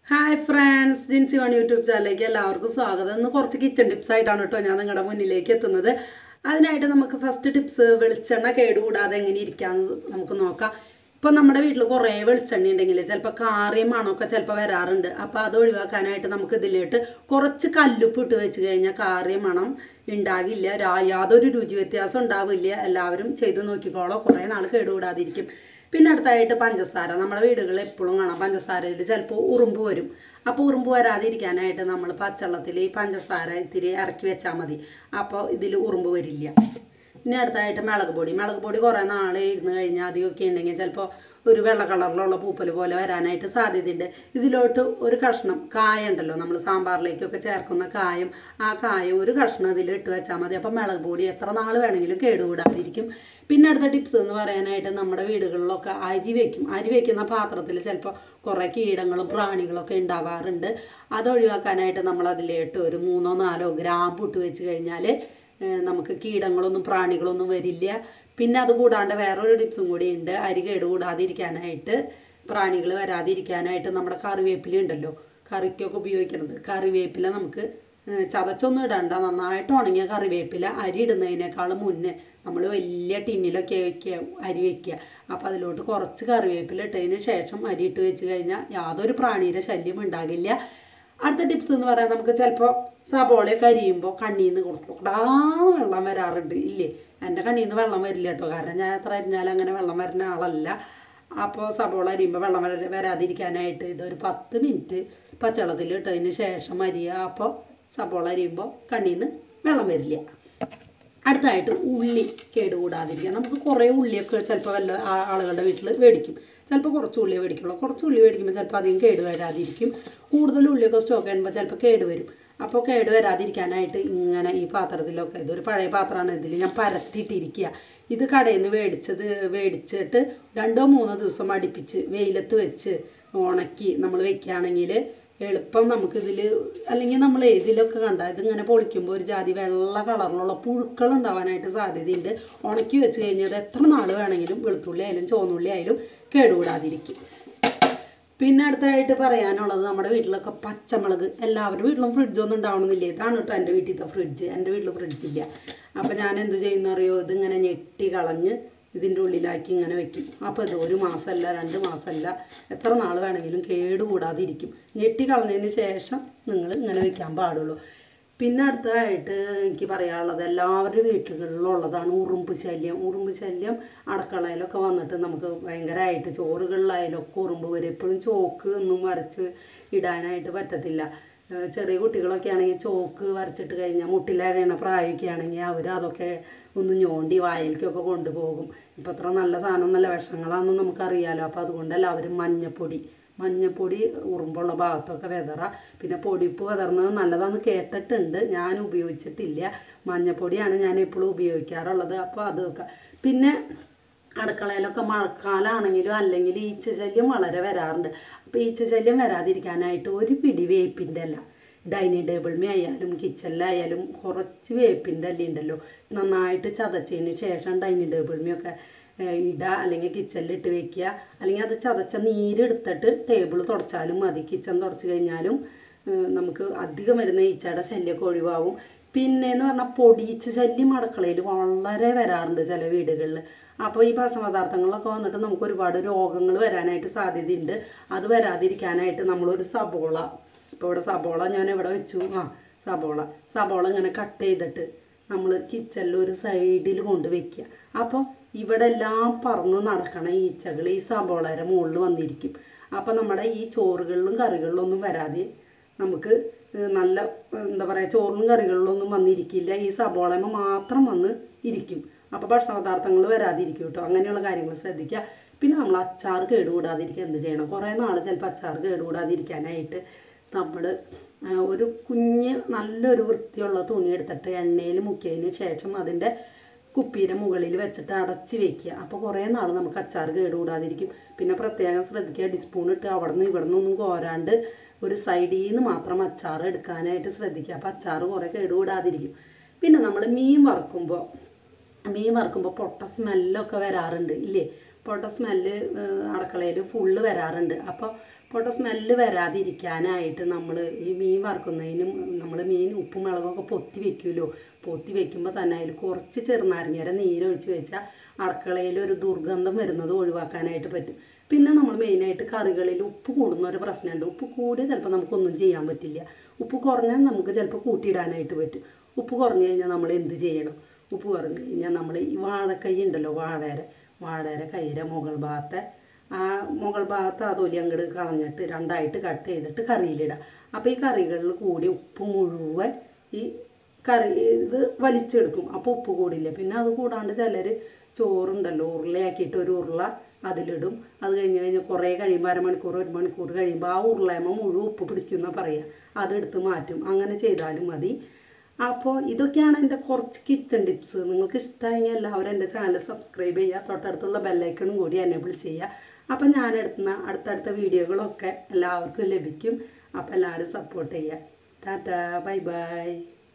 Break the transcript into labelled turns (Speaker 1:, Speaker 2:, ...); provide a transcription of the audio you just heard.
Speaker 1: hi friends Jincy one YouTube ചാനലിലേക്ക് എല്ലാവർക്കും സ്വാഗതം ഇന്ന് കുറച്ച് കിച്ചൺ ടിപ്സ് ആയിട്ടാണ് കേട്ടോ ഞാൻ നിങ്ങളുടെ മുന്നിലേക്ക് എത്തുന്നത് അതിനായിട്ട് നമുക്ക് ഫസ്റ്റ് ടിപ്സ് വെളിച്ചെണ്ണ കേടുകൂടാതെ എങ്ങനെ ഇരിക്കാമെന്ന് നമുക്ക് നോക്കാം ഇപ്പോൾ നമ്മുടെ വീട്ടിൽ കുറേ വെളിച്ചെണ്ണ ഉണ്ടെങ്കിൽ ചിലപ്പോൾ കാറിയും മണമൊക്കെ ചിലപ്പോൾ വരാറുണ്ട് അപ്പോൾ അത് ഒഴിവാക്കാനായിട്ട് നമുക്ക് ഇതിലോട്ട് കുറച്ച് കല്ലുപ്പ് ഇട്ട് വെച്ച് കഴിഞ്ഞാൽ കാറിയ മണം ഉണ്ടാകില്ല രാ- യാതൊരു രുചി വ്യത്യാസം ഉണ്ടാവില്ല എല്ലാവരും ചെയ്ത് നോക്കിക്കോളോ കുറേ നാൾ കേടുകൂടാതിരിക്കും പിന്നെ അടുത്തായിട്ട് പഞ്ചസാര നമ്മുടെ വീടുകളിൽ എപ്പോഴും കാണാം പഞ്ചസാരയിൽ ചിലപ്പോൾ ഉറുമ്പ് വരും അപ്പോൾ ഉറുമ്പ് വരാതിരിക്കാനായിട്ട് നമ്മൾ പച്ചവെള്ളത്തിൽ ഈ പഞ്ചസാര ഇത്തിരി ഇറക്കി വെച്ചാൽ മതി അപ്പോൾ ഇതിൽ ഉറുമ്പ് വരില്ല ഇനി അടുത്തായിട്ട് മുളക് പൊടി മുളക് പൊടി കുറേ നാൾ ഇരുന്ന് കഴിഞ്ഞാൽ അധികമൊക്കെ ഉണ്ടെങ്കിൽ ചിലപ്പോൾ ഒരു വെള്ള കളറിലുള്ള പൂപ്പൽ പോലെ വരാനായിട്ട് സാധ്യതയുണ്ട് ഇതിലോട്ട് ഒരു കഷ്ണം കായ ഉണ്ടല്ലോ നമ്മൾ സാമ്പാറിലേക്കൊക്കെ ചേർക്കുന്ന കായം ആ കായം ഒരു കഷ്ണം ഇതിൽ ഇട്ട് വെച്ചാൽ മതി അപ്പം മുളക് പൊടി എത്ര നാൾ വേണമെങ്കിലും കേടുകൂടാതിരിക്കും പിന്നെ അടുത്ത ടിപ്സ് എന്ന് പറയാനായിട്ട് നമ്മുടെ വീടുകളിലൊക്കെ അരി വെക്കും അരി വെക്കുന്ന പാത്രത്തിൽ ചിലപ്പോൾ കുറേ കീടങ്ങളും പ്രാണികളൊക്കെ ഉണ്ടാവാറുണ്ട് അത് ഒഴിവാക്കാനായിട്ട് നമ്മൾ അതിലേട്ട് ഒരു മൂന്നോ നാലോ ഗ്രാമ്പ് ഇട്ട് വെച്ച് കഴിഞ്ഞാൽ ഏഹ് നമുക്ക് കീടങ്ങളൊന്നും പ്രാണികളൊന്നും വരില്ല പിന്നെ അത് കൂടാണ്ട് വേറൊരു ടിപ്സും കൂടി ഉണ്ട് അരി കേടുകൂടാതിരിക്കാനായിട്ട് പ്രാണികൾ വരാതിരിക്കാനായിട്ട് നമ്മുടെ കറിവേപ്പില ഉണ്ടല്ലോ കറിക്കൊക്കെ ഉപയോഗിക്കുന്നത് കറിവേപ്പില നമുക്ക് ഏഹ് ചതച്ചൊന്നും ഇടണ്ട നന്നായിട്ട് ഉണങ്ങിയ കറിവേപ്പില അരി ഇടുന്നതിനേക്കാളും മുന്നേ നമ്മൾ വലിയ ടിന്നിലൊക്കെ വയ്ക്കുക അരി വയ്ക്കുക അപ്പോൾ അതിലോട്ട് കുറച്ച് കറിവേപ്പില ഇട്ടതിന് ശേഷം അരി ഇട്ട് വെച്ച് കഴിഞ്ഞാൽ യാതൊരു പ്രാണിയുടെ ശല്യം ഉണ്ടാകില്ല അടുത്ത ടിപ്സ് എന്ന് പറയാൻ നമുക്ക് ചിലപ്പോൾ സബോളയൊക്കെ അരിയുമ്പോൾ കണ്ണിൽ നിന്ന് കുടാന്ന് വെള്ളം വരാറുണ്ട് ഇല്ലേ എൻ്റെ കണ്ണിൽ നിന്ന് വെള്ളം വരില്ല കേട്ടോ കാരണം ഞാൻ എത്ര അരിഞ്ഞാലും അങ്ങനെ വെള്ളം വരുന്ന ആളല്ല അപ്പോൾ സബോള അരിയുമ്പോൾ വെള്ളം വര വരാതിരിക്കാനായിട്ട് ഇതൊരു പത്ത് മിനിറ്റ് പച്ചവെള്ളത്തിൽ ഇട്ടതിന് ശേഷം അരിയുക അപ്പോൾ സബോള അരിയുമ്പോൾ കണ്ണിൽ നിന്ന് വെള്ളം വരില്ല അടുത്തായിട്ട് ഉള്ളി കേടുകൂടാതിരിക്കുക നമുക്ക് കുറേ ഉള്ളിയൊക്കെ ചിലപ്പോൾ വല്ല ആ- ആളുകളുടെ വീട്ടിൽ മേടിക്കും ചിലപ്പോൾ കുറച്ച് ഉള്ളിയെ മേടിക്കുള്ളൂ കുറച്ച് ഉള്ളി മേടിക്കുമ്പോൾ ചിലപ്പോൾ അധികം കേട് വരാതിരിക്കും കൂടുതൽ ഉള്ളിയൊക്കെ സ്റ്റോക്ക് ചെയ്യുമ്പോൾ ചിലപ്പോൾ കേട് വരും അപ്പോൾ കേട് വരാതിരിക്കാനായിട്ട് ഇങ്ങനെ ഈ പാത്രത്തിലൊക്കെ ഇതൊരു പഴയ പാത്രമാണ് ഇതിൽ ഞാൻ പരത്തിയിട്ടിരിക്കുക ഇത് കടയിൽ നിന്ന് മേടിച്ചത് മേടിച്ചിട്ട് രണ്ടോ മൂന്നോ ദിവസം അടുപ്പിച്ച് വെയിലത്ത് വെച്ച് ഉണക്കി നമ്മൾ വെക്കുകയാണെങ്കിൽ എളുപ്പം നമുക്കിതിൽ അല്ലെങ്കിൽ നമ്മൾ ഇതിലൊക്കെ കണ്ട ഇതിങ്ങനെ പൊളിക്കുമ്പോൾ ഒരു ജാതി വെള്ള കളറിലുള്ള പുഴുക്കൾ ഉണ്ടാവാനായിട്ട് സാധ്യതയുണ്ട് ഉണക്കി വെച്ച് കഴിഞ്ഞാൽ അത് എത്ര നാൾ വേണമെങ്കിലും വെളുത്തുള്ളി ആയാലും ചുവന്നുള്ളി ആയാലും കേടുകൂടാതിരിക്കും പിന്നെ അടുത്തായിട്ട് പറയാനുള്ളത് നമ്മുടെ വീട്ടിലൊക്കെ പച്ചമുളക് എല്ലാവരുടെ വീട്ടിലും ഫ്രിഡ്ജൊന്നും ഉണ്ടാവണമെന്നില്ല ഇതാണ് കേട്ടോ എൻ്റെ വീട്ടിലത്തെ ഫ്രിഡ്ജ് എൻ്റെ വീട്ടിൽ ഫ്രിഡ്ജില്ല അപ്പോൾ ഞാൻ എന്ത് ചെയ്യുന്ന അറിയോ ഇതിങ്ങനെ ഞെട്ടി കളഞ്ഞ് ഇതിൻ്റെ ഉള്ളിലാക്കി ഇങ്ങനെ വെക്കും അപ്പോൾ ഇത് ഒരു മാസമല്ല രണ്ട് മാസമല്ല എത്ര നാൾ വേണമെങ്കിലും കേടുകൂടാതിരിക്കും ഞെട്ടി കളഞ്ഞതിന് ശേഷം നിങ്ങൾ ഇങ്ങനെ വെക്കാൻ പാടുള്ളൂ പിന്നെ അടുത്തതായിട്ട് എനിക്ക് പറയാനുള്ളത് എല്ലാവരുടെ വീട്ടുകളിലുള്ളതാണ് ഉറുമ്പ് ശല്യം ഉറുമ്പ് ശല്യം അടുക്കളയിലൊക്കെ വന്നിട്ട് നമുക്ക് ഭയങ്കരമായിട്ട് ചോറുകളിലായാലും ഒക്കെ ഉറുമ്പ് വരും എപ്പോഴും ചോക്ക് ഒന്നും വരച്ച് ഇടാനായിട്ട് പറ്റത്തില്ല ഏഹ് ചെറിയ കുട്ടികളൊക്കെ ആണെങ്കിൽ ചോക്ക് വരച്ചിട്ട് കഴിഞ്ഞാൽ മുട്ടിലഴയണ പ്രായമൊക്കെ ആണെങ്കിൽ അവർ അതൊക്കെ ഒന്ന് ഞോണ്ടി വായിലേക്കൊക്കെ കൊണ്ടുപോകും ഇപ്പം അത്ര നല്ല സാധനം നല്ല വിഷങ്ങളാണെന്ന് നമുക്കറിയാലോ അപ്പോൾ അതുകൊണ്ട് എല്ലാവരും മഞ്ഞപ്പൊടി മഞ്ഞപ്പൊടി ഉറുമ്പുള്ള ഭാഗത്തൊക്കെ വിതറ പിന്നെ പൊടിപ്പ് വിതറുന്നത് നല്ലതാണെന്ന് കേട്ടിട്ടുണ്ട് ഞാൻ ഉപയോഗിച്ചിട്ടില്ല മഞ്ഞപ്പൊടിയാണ് ഞാൻ എപ്പോഴും ഉപയോഗിക്കാറുള്ളത് അപ്പോൾ അതൊക്കെ പിന്നെ അടുക്കളയിലൊക്കെ മഴക്കാലമാണെങ്കിലും അല്ലെങ്കിൽ ഈച്ച ശല്യം വളരെ വരാറുണ്ട് അപ്പോൾ ഈച്ച ശല്യം വരാതിരിക്കാനായിട്ട് ഒരു പിടി വേപ്പിൻ്റെ ഇല ഡൈനിങ് ടേബിളിമേ ആയാലും കിച്ചണിലായാലും കുറച്ച് വേപ്പിൻ്റെ ഇല ഉണ്ടല്ലോ നന്നായിട്ട് ചതച്ചതിന് ശേഷം ഡൈനിങ് ടേബിളിമയൊക്കെ ഇടുക അല്ലെങ്കിൽ കിച്ചണിൽ ഇട്ട് വെക്കുക അല്ലെങ്കിൽ അത് ചതച്ച നീരെടുത്തിട്ട് ടേബിൾ തുടച്ചാലും മതി കിച്ചൺ തുടച്ച് കഴിഞ്ഞാലും ഏഹ് നമുക്ക് അധികം വരുന്ന ഈച്ചയുടെ ശല്യമൊക്കെ ഒഴിവാകും പിന്നെ എന്ന് പറഞ്ഞാൽ പൊടിയിച്ച ശല്യം അടുക്കളയിൽ വളരെ വരാറുണ്ട് ചില വീടുകളിൽ അപ്പോൾ ഈ ഭക്ഷണ പദാർത്ഥങ്ങളിലൊക്കെ വന്നിട്ട് നമുക്ക് ഒരുപാട് രോഗങ്ങൾ വരാനായിട്ട് സാധ്യതയുണ്ട് അത് വരാതിരിക്കാനായിട്ട് നമ്മളൊരു സബോള ഇപ്പോൾ ഇവിടെ സബോള ഞാൻ ഇവിടെ വെച്ചു ആ സബോള സബോള ഇങ്ങനെ കട്ട് ചെയ്തിട്ട് നമ്മൾ കിച്ചണിൽ ഒരു സൈഡിൽ കൊണ്ട് വെക്കുക അപ്പോൾ ഇവിടെ എല്ലാം പറന്ന് നടക്കണ ഈച്ചകൾ ഈ സബോളയുടെ മുകളിൽ വന്നിരിക്കും അപ്പോൾ നമ്മുടെ ഈ ചോറുകളിലും കറികളിലും ഒന്നും വരാതെ നമുക്ക് ഏഹ് നല്ല ഏഹ് എന്താ പറയുക ചോറിലും കറികളിലൊന്നും വന്നിരിക്കില്ല ഈ സബോളമ മാത്രം വന്ന് ഇരിക്കും അപ്പോൾ ഭക്ഷണ പദാർത്ഥങ്ങൾ വരാതിരിക്കും കേട്ടോ അങ്ങനെയുള്ള കാര്യങ്ങൾ ശ്രദ്ധിക്കുക പിന്നെ നമ്മൾ അച്ചാർ കേടുകൂടാതിരിക്കുക എന്ത് ചെയ്യണം കുറേ നാൾ ചിലപ്പോൾ അച്ചാർ കേടുകൂടാതിരിക്കാനായിട്ട് നമ്മൾ ഒരു കുഞ്ഞ് നല്ലൊരു വൃത്തിയുള്ള തുണി എടുത്തിട്ട് എണ്ണയിൽ മുക്കിയതിന് ശേഷം അതിൻ്റെ കുപ്പീരെ മുകളിൽ വെച്ചിട്ട് അടച്ച് വെക്കുക അപ്പോൾ കുറേ നാൾ നമുക്ക് അച്ചാർ കേടുകൂടാതിരിക്കും പിന്നെ പ്രത്യേകം ശ്രദ്ധിക്കുക ഡിസ്പൂൺ ഇട്ട് അവിടെ നിന്ന് ഇവിടെ നിന്നൊന്നും കോരാണ്ട് ഒരു സൈഡിൽ നിന്ന് മാത്രം അച്ചാർ എടുക്കാനായിട്ട് ശ്രദ്ധിക്കുക അപ്പോൾ അച്ചാർ കുറേ കേടുകൂടാതിരിക്കും പിന്നെ നമ്മൾ മീൻ വറുക്കുമ്പോൾ മീൻ വറുക്കുമ്പോൾ പൊട്ട സ്മെല്ലൊക്കെ വരാറുണ്ട് ഇല്ലേ പൊട്ട സ്മെല്ല് അടുക്കളയിൽ ഫുള്ള് വരാറുണ്ട് അപ്പോൾ പൊട്ട സ്മെല്ല് വരാതിരിക്കാനായിട്ട് നമ്മൾ ഈ മീൻ വറുക്കുന്നതിനും നമ്മൾ മീൻ ഉപ്പും മുളകൊക്കെ പൊത്തി വെക്കുമല്ലോ പൊത്തി വെക്കുമ്പോൾ തന്നെ അതിൽ കുറച്ച് ചെറുനാരങ്ങയുടെ നീരൊഴിച്ച് വെച്ചാൽ അടുക്കളയിൽ ഒരു ദുർഗന്ധം വരുന്നത് ഒഴിവാക്കാനായിട്ട് പറ്റും പിന്നെ നമ്മൾ മെയിനായിട്ട് കറികളിൽ ഉപ്പ് കൂടുന്ന ഒരു പ്രശ്നമുണ്ട് ഉപ്പ് കൂടിയ ചിലപ്പോൾ നമുക്കൊന്നും ചെയ്യാൻ പറ്റില്ല ഉപ്പ് കുറഞ്ഞാൽ നമുക്ക് ചിലപ്പോൾ കൂട്ടിയിടാനായിട്ട് പറ്റും ഉപ്പ് കുറഞ്ഞു കഴിഞ്ഞാൽ നമ്മൾ എന്ത് ചെയ്യണം ഉപ്പ് കുറഞ്ഞു കഴിഞ്ഞാൽ നമ്മൾ ഈ വാഴക്കൈ ഉണ്ടല്ലോ വാഴേര വാഴേര കൈയുടെ മുകൾ ഭാഗത്തെ ആ മുകൾ ഭാഗത്ത് ആ തൊലി അങ്ങോട്ട് കളഞ്ഞിട്ട് രണ്ടായിട്ട് കട്ട് ചെയ്തിട്ട് കറിയിലിടുക അപ്പോൾ ഈ കറികളിൽ കൂടി ഉപ്പ് മുഴുവൻ ഈ കറി ഇത് വലിച്ചെടുക്കും അപ്പോൾ ഉപ്പ് കൂടില്ല പിന്നെ അത് കൂടാണ്ട് ചിലർ ചോറുണ്ടല്ലോ ഉരുളയാക്കിയിട്ട് ഒരു ഉരുള അതിലിടും അത് കഴിഞ്ഞ് കഴിഞ്ഞ് കുറേ കഴിയുമ്പോൾ അരമണിക്കൂർ ഒരു മണിക്കൂർ കഴിയുമ്പോൾ ആ ഉരുളയമ്മ മുഴുവൻ ഉപ്പ് പിടിക്കുന്ന പറയുക അതെടുത്ത് മാറ്റും അങ്ങനെ ചെയ്താലും മതി അപ്പോൾ ഇതൊക്കെയാണ് എൻ്റെ കുറച്ച് കിച്ചൺ ടിപ്സ് നിങ്ങൾക്ക് ഇഷ്ടമായെങ്കിൽ എല്ലാവരും എൻ്റെ ചാനൽ സബ്സ്ക്രൈബ് ചെയ്യുക തൊട്ടടുത്തുള്ള ബെല്ലൈക്കണും കൂടി എനേബിൾ ചെയ്യുക അപ്പോൾ ഞാൻ എടുക്കുന്ന അടുത്തടുത്ത വീഡിയോകളൊക്കെ എല്ലാവർക്കും ലഭിക്കും അപ്പോൾ എല്ലാവരും സപ്പോർട്ട് ചെയ്യുക ടാറ്റാ ബൈ ബൈ